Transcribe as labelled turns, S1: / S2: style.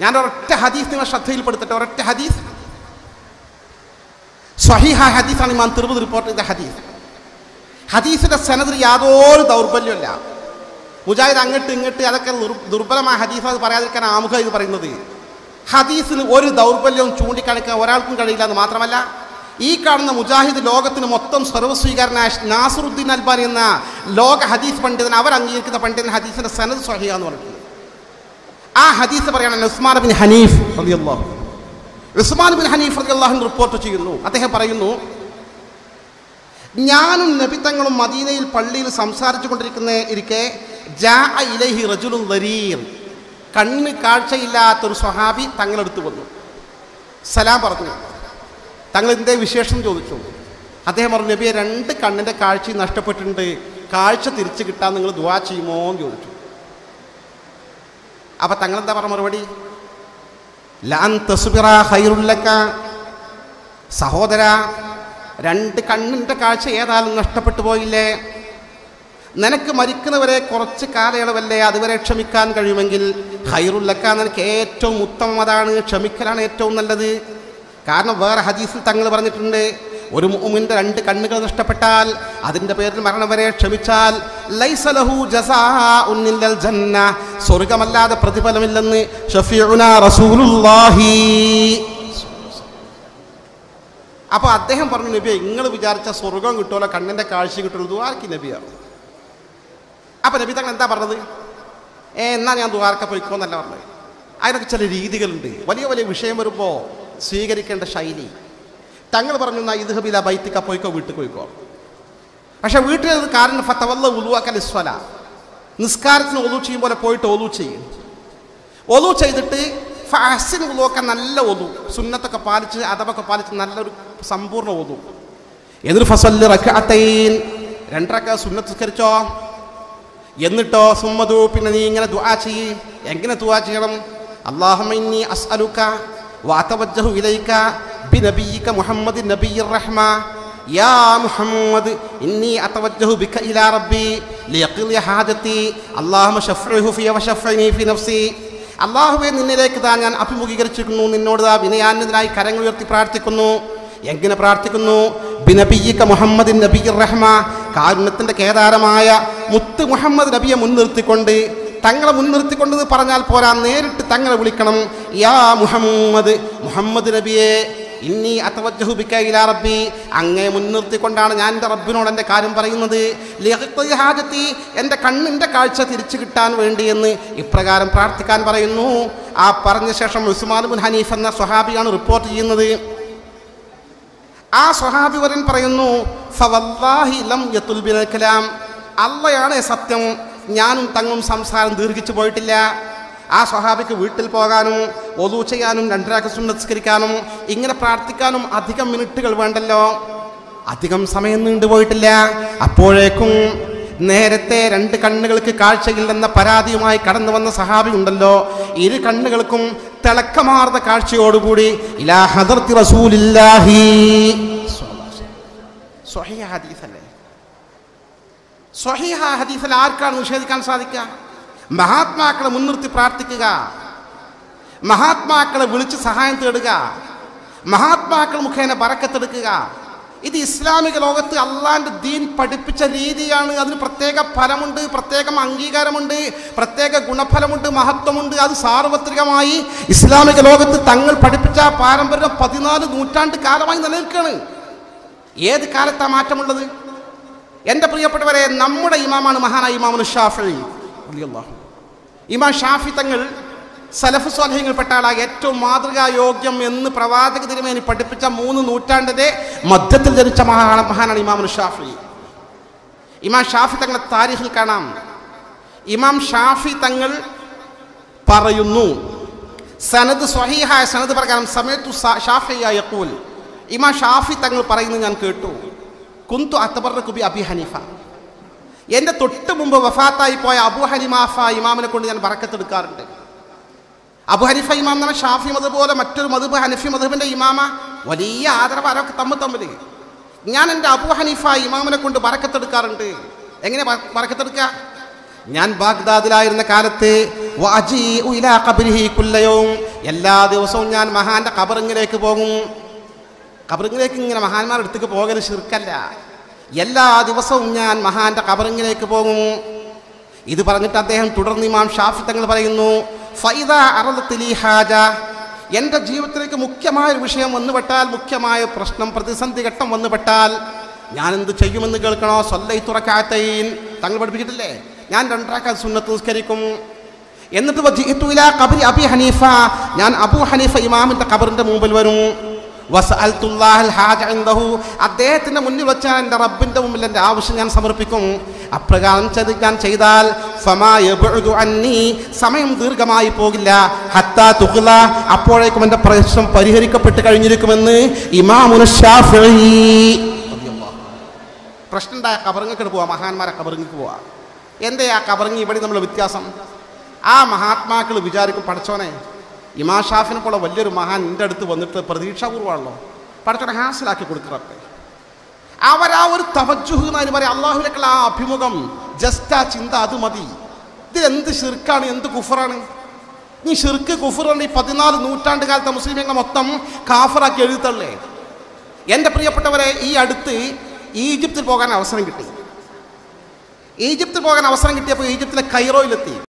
S1: ഞാൻ ഒരൊറ്റ ഹദീസ് നിങ്ങൾ ശ്രദ്ധയിൽപ്പെടുത്തട്ടെ ഒരൊറ്റ ഹദീസ് സ്വഹീഹ ഹദീസാണ് ഇമാം തിരുവത് റിപ്പോർട്ട് ചെയ്ത ഹദീസ് ഹദീസിന്റെ സനദിൽ യാതൊരു ദൗർബല്യമില്ല മുജാഹിദ് അങ്ങോട്ട് ഇങ്ങോട്ട് അതൊക്കെ ദുർ- ദുർബലമായ ഹദീസ് അത് പറയാതിരിക്കാൻ ആമുഖ ഇത് പറയുന്നത് ഹദീസിന് ഒരു ദൗർബല്യവും ചൂണ്ടിക്കാണിക്കാൻ ഒരാൾക്കും കഴിയില്ല എന്ന് മാത്രമല്ല ഈ കാണുന്ന മുജാഹിദ് ലോകത്തിന് മൊത്തം സർവ്വസ്വീകാരനായ നാസറുദ്ദീൻ അൽബാനി എന്ന ലോക ഹദീസ് പണ്ഡിതൻ അവർ അംഗീകരിക്കുന്ന പണ്ഡിതൻ ഹദീസിന്റെ സനദ് സ്വഹിയ എന്ന് പറഞ്ഞിട്ടുണ്ട് ആ ഹദീസ് പറയാണ് ഉസ്മാൻ ബിൻ ഹനീഫ് റളിയല്ലാഹു ഉസ്മാൻ ബിൻ ഹനീഫ് റളിയല്ലാഹു റിപ്പോർട്ട് ചെയ്യുന്നു അദ്ദേഹം പറയുന്നു ഞാനും നബിത്തങ്ങളും മദീനയിൽ പള്ളിയിൽ സംസാരിച്ചു കൊണ്ടിരിക്കുന്ന ഇരിക്കെ ജാ ഇലഹി റജുലുൻ ലരീർ കണ്ണിന് കാഴ്ചയില്ലാത്തൊരു സ്വഹാബി തങ്ങളെടുത്ത് വന്നു സലാം പറഞ്ഞു തങ്ങൾ എന്തേ വിശേഷം ചോദിച്ചു അദ്ദേഹം പറഞ്ഞു നബിയെ രണ്ട് കണ്ണിൻ്റെ കാഴ്ച നഷ്ടപ്പെട്ടിട്ടുണ്ട് കാഴ്ച തിരിച്ചു കിട്ടാൻ നിങ്ങൾ ദുവാ ചെയ്യുമോ എന്ന് ചോദിച്ചു അപ്പൊ തങ്ങൾ എന്താ പറഞ്ഞ മറുപടി ലാൻ തസുബിറ ഹൈറുല്ലക്ക സഹോദര രണ്ട് കണ്ണിൻ്റെ കാഴ്ച ഏതായാലും നഷ്ടപ്പെട്ടു പോയില്ലേ നിനക്ക് മരിക്കുന്നവരെ കുറച്ച് കാലയളവല്ലേ അതുവരെ ക്ഷമിക്കാൻ കഴിയുമെങ്കിൽ ഹൈറുല്ലക്ക നിനക്ക് ഏറ്റവും ഉത്തമം അതാണ് ക്ഷമിക്കലാണ് ഏറ്റവും നല്ലത് കാരണം വേറെ ഹദീസിൽ തങ്ങൾ പറഞ്ഞിട്ടുണ്ട് ഒരു മുഅ്മിന്റെ രണ്ട് കണ്ണുകൾ നഷ്ടപ്പെട്ടാൽ അതിന്റെ പേരിൽ മരണം വരെ ക്ഷമിച്ചാൽ ലൈസ ലഹു ജസാഉൻ ഇല്ലൽ ജന്ന സ്വർഗമല്ലാതെ പ്രതിഫലമില്ലെന്ന് ഷഫീഉന റസൂലുള്ളാഹി അപ്പോൾ അദ്ദേഹം പറഞ്ഞു നബിയെ നിങ്ങൾ വിചാരിച്ച സ്വർഗം കിട്ടുമല്ലോ കണ്ണിൻ്റെ കാഴ്ച കിട്ടുള്ളൂ ദ്വാരക്ക് നബിയാണ് അപ്പോൾ നബി തങ്ങൾ എന്താ പറഞ്ഞത് ഏ എന്നാ ഞാൻ ദ്വാരക്ക പോയിക്കോന്നല്ല പറഞ്ഞത് അതിനൊക്കെ ചില രീതികളുണ്ട് വലിയ വലിയ വിഷയം വരുമ്പോൾ സ്വീകരിക്കേണ്ട ശൈലി തങ്ങൾ പറഞ്ഞു എന്നാ ഇത് ഹബില ബൈത്തിക്ക പോയിക്കോ വീട്ടിൽ പോയിക്കോ പക്ഷെ വീട്ടിൽ ഇത് കാരണം ഫത്തവല്ല ഉലുവാക്കൽ ഇസ്വല നിസ്കാരത്തിന് ഒലു ചെയ്യും പോലെ പോയിട്ട് ഒലു ചെയ്യും ഒലു ചെയ്തിട്ട് ഫാസിൻ ഒലുവൊക്കെ നല്ല ഒലു സുന്നത്തൊക്കെ പാലിച്ച് അതവൊക്കെ പാലിച്ച് നല്ലൊരു സമ്പൂർണ്ണ ഒലു എന്നിട്ട് ഫസല് റക്കാത്തൈൻ രണ്ടരക്ക സുന്നത്തിസ്കരിച്ചോ എന്നിട്ടോ സുമ്മതു പിന്നെ നീ ഇങ്ങനെ ദുആ ചെയ്യ് എങ്ങനെ ദുആ ചെയ്യണം അല്ലാഹുമ്മ അസ്അലുക വഅതവജ്ജഹു ഇലൈക ബിനബിയിക മുഹമ്മദ് നബിയ്യിർ റഹ്മ യാ മുഹമ്മദ് ഇന്നി അതവജ്ജഹു ബിക ഇലാ റബ്ബി ലിയഖ്ലി ഹാജതി അല്ലാഹുമ്മ ശഫ്ഇഹു ഫി വശഫ്ഇനി ഫി നഫ്സി അള്ളാഹുവെ നിന്നിലേക്ക് താ ഞാൻ അഭിമുഖീകരിച്ചിരിക്കുന്നു നിന്നോട് താ വിനയാന്യതിനായി കരങ്ങൾ ഉയർത്തി പ്രാർത്ഥിക്കുന്നു എങ്ങനെ പ്രാർത്ഥിക്കുന്നു ബിനബിയിക്ക മുഹമ്മദ് നബിർ റഹ്മ കാരുണ്യത്തിന്റെ കേദാരമായ മുത്ത് മുഹമ്മദ് നബിയെ മുൻനിർത്തിക്കൊണ്ട് തങ്ങളെ മുൻനിർത്തിക്കൊണ്ട് എന്ന് പറഞ്ഞാൽ പോരാ നേരിട്ട് തങ്ങളെ വിളിക്കണം യാ മുഹമ്മദ് മുഹമ്മദ് നബിയെ ഇന്നി അത്തവജ്ജഹു ബിക ഇലാ റബ്ബി അങ്ങേ മുൻനിർത്തിക്കൊണ്ടാണ് ഞാൻ എൻ്റെ റബ്ബിനോട് എൻ്റെ കാര്യം പറയുന്നത് ലിയഖ്തി ഹാജത്തി എൻ്റെ കണ്ണിൻ്റെ കാഴ്ച തിരിച്ചു കിട്ടാൻ വേണ്ടി എന്ന് ഇപ്രകാരം പ്രാർത്ഥിക്കാൻ പറയുന്നു ആ പറഞ്ഞ ശേഷം ഉസ്മാൻ ബിൻ ഹനീഫ് എന്ന സ്വഹാബിയാണ് റിപ്പോർട്ട് ചെയ്യുന്നത് ആ സ്വഹാബി വരൻ പറയുന്നു ഫവല്ലാഹി ലം യത്തുൽ ബിനൽ കലാം അള്ളയാണ് സത്യം ഞാനും തങ്ങളും സംസാരം ദീർഘിച്ചു പോയിട്ടില്ല ആ സ്വഹാബിക്ക് വീട്ടിൽ പോകാനും ഒതു ചെയ്യാനും രണ്ടരാക്ക് സുന്നസ്കരിക്കാനും ഇങ്ങനെ പ്രാർത്ഥിക്കാനും അധികം മിനിറ്റുകൾ വേണ്ടല്ലോ അധികം സമയം നീണ്ടുപോയിട്ടില്ല അപ്പോഴേക്കും നേരത്തെ രണ്ട് കണ്ണുകൾക്ക് കാഴ്ചയില്ലെന്ന പരാതിയുമായി കടന്നു വന്ന സഹാബി ഉണ്ടല്ലോ ഇരു കണ്ണുകൾക്കും തിളക്കമാർന്ന കാഴ്ചയോടുകൂടി ഇലാ ഹദർത്തി റസൂലില്ലാഹി സ്വഹീഹ ഹദീസല്ലേ സ്വഹീഹ ഹദീസിൽ ആർക്കാണ് നിഷേധിക്കാൻ സാധിക്കുക മഹാത്മാക്കളെ മുൻനിർത്തി പ്രാർത്ഥിക്കുക മഹാത്മാക്കളെ വിളിച്ച് സഹായം തേടുക മഹാത്മാക്കൾ മുഖേന ബറക്കത്തെടുക്കുക ഇത് ഇസ്ലാമിക ലോകത്ത് അള്ളാന്റെ ദീൻ പഠിപ്പിച്ച രീതിയാണ് അതിന് പ്രത്യേക ഫലമുണ്ട് പ്രത്യേകം അംഗീകാരമുണ്ട് പ്രത്യേക ഗുണഫലമുണ്ട് മഹത്വമുണ്ട് അത് സാർവത്രികമായി ഇസ്ലാമിക ലോകത്ത് തങ്ങൾ പഠിപ്പിച്ച ആ പാരമ്പര്യം പതിനാല് നൂറ്റാണ്ട് കാലമായി നിലനിൽക്കുകയാണ് ഏത് കാലത്താ മാറ്റമുള്ളത് എൻ്റെ പ്രിയപ്പെട്ടവരെ നമ്മുടെ ഇമാമാണ് മഹാനായ ഇമാമുൽ ഷാഫി റളിയല്ലാഹു. ഇമാം ഷാഫി തങ്ങൾ സലഫ് സ്വാലഹ്യങ്ങൾപ്പെട്ട ആളാ ഏറ്റവും മാതൃകായോഗ്യം എന്ന് പ്രവാചക തിരുമേനി പഠിപ്പിച്ച മൂന്ന് നൂറ്റാണ്ടിന്റെ മധ്യത്തിൽ ജനിച്ച മഹാ മഹാനാണ് ഇമാമുൽ ഷാഫി ഇമാം ഷാഫി തങ്ങളെ താരിഖിൽ കാണാം ഇമാം ഷാഫി തങ്ങൾ പറയുന്നു സനദ് സ്വഹീഹായ സനദ് പ്രകാരം സമയത്തു ഷാഫിയ യഖൂൽ ഇമാം ഷാഫി തങ്ങൾ പറയുന്നത് ഞാൻ കേട്ടു കുന്തു അത്തബർ കുബി അബി ഹനീഫ എൻ്റെ തൊട്ട് മുമ്പ് വഫാത്തായി പോയ അബു ഹനിമാഫ ഇമാമിനെ കൊണ്ട് ഞാൻ ബറക്കത്തെടുക്കാറുണ്ട് അബു ഹനീഫ ഇമാം എന്ന് പറഞ്ഞാൽ ഷാഫി മത് പോലെ മറ്റൊരു മധുബ് ഹനഫി മധുബിൻ്റെ ഇമാമ വലിയ ആദരവ് ആരൊക്കെ തമ്മിൽ തമ്മിൽ ഞാൻ എൻ്റെ അബു ഹനീഫ ഇമാമിനെ കൊണ്ട് ബറക്കത്തെടുക്കാറുണ്ട് എങ്ങനെ ബ- ബറക്കത്തെടുക്കുക ഞാൻ ബാഗ്ദാദിലായിരുന്ന കാലത്ത് വഅജീഉ ഇലാ ഖബ്രിഹി കുല്ല യൗം എല്ലാ ദിവസവും ഞാൻ മഹാന്റെ കബറിങ്ങിലേക്ക് പോകും കബറിങ്ങിലേക്ക് ഇങ്ങനെ മഹാന്മാരുടെ അടുത്തേക്ക് പോകൽ ശിർക്കല്ല എല്ലാ ദിവസവും ഞാൻ മഹാന്റെ കബറിങ്ങിലേക്ക് പോകും ഇത് പറഞ്ഞിട്ട് അദ്ദേഹം തുടർന്ന് ഇമാം ഷാഫി തങ്ങൾ പറയുന്നു ഫൈദ അറദത്തിലി ഹാജ എൻ്റെ ജീവിതത്തിലേക്ക് മുഖ്യമായ ഒരു വിഷയം വന്നുപെട്ടാൽ മുഖ്യമായ പ്രശ്നം പ്രതിസന്ധി ഘട്ടം വന്നുപെട്ടാൽ ഞാൻ എന്ത് ചെയ്യുമെന്ന് കേൾക്കണോ സൊല്ലൈ തുറക്കാത്തൈൻ തങ്ങൾ പഠിപ്പിച്ചിട്ടില്ലേ ഞാൻ രണ്ടാക്കാൻ സുന്നത്ത് നിസ്കരിക്കും എന്നിട്ട് വജിഇതു ഇലാ ഖബരി അബി ഹനീഫ ഞാൻ അബൂ ഹനീഫ ഇമാമിന്റെ ഖബറിന്റെ മുമ്പിൽ വരും വസഅൽതുല്ലാഹൽ ഹാജ ഇൻദഹു അദ്ദേഹത്തിന്റെ മുന്നിൽ വെച്ചാൽ എൻ്റെ റബ്ബിന്റെ മുമ്പിൽ എൻ്റെ ആവശ്യം ഞാൻ സമർപ്പിക്കും അപ്രകാരം ചെയ്ത് ഞാൻ ചെയ്താൽ ഫമാ യബ്ഉദു അന്നി സമയം ദീർഘമായി പോകില്ല ഹത്താ തുഖ്ല അപ്പോഴേക്കും എൻ്റെ പ്രശ്നം പരിഹരിക്കപ്പെട്ട് കഴിഞ്ഞിരിക്കുമെന്ന് ഇമാമുന ഷാഫിഈ പ്രശ്നം ഉണ്ടായ കബറിങ്ങക്ക് പോവാ മഹാന്മാരെ കബറിങ്ങക്ക് പോവാ എന്തേ ആ കബറിങ്ങി ഇവിടെ നമ്മൾ വ്യത്യാസം ആ മഹാത്മാക്കൾ വിചാരിക്കും പഠിച്ചോനെ ഇമാ ഷാഫിനെ പോലെ വലിയൊരു മഹാൻ എൻ്റെ അടുത്ത് വന്നിട്ട് പ്രതീക്ഷാപൂർവ്വമാണല്ലോ പഠിച്ചോനെ ഹാസിലാക്കി കൊടുക്കറട്ടെ അവരാ ഒരു തവജുഹ് എന്ന് പറയാം അള്ളാഹുലേക്കുള്ള ആ അഭിമുഖം ജസ്റ്റ് ആ ചിന്ത അത് മതി ഇതിലെന്ത് ഷിർക്കാണ് എന്ത് കുഫറാണ് ഈ ഷിർക്ക് കുഫറാണ് ഈ പതിനാല് നൂറ്റാണ്ട് കാലത്തെ മുസ്ലിമീങ്ങളെ മൊത്തം കാഫറാക്കി എഴുതല്ലേ എൻ്റെ പ്രിയപ്പെട്ടവരെ ഈ അടുത്ത് ഈജിപ്തിൽ പോകാൻ അവസരം കിട്ടി ഈജിപ്തിൽ പോകാൻ അവസരം കിട്ടിയപ്പോൾ ഈജിപ്തിലെ കൈറോയിലെത്തി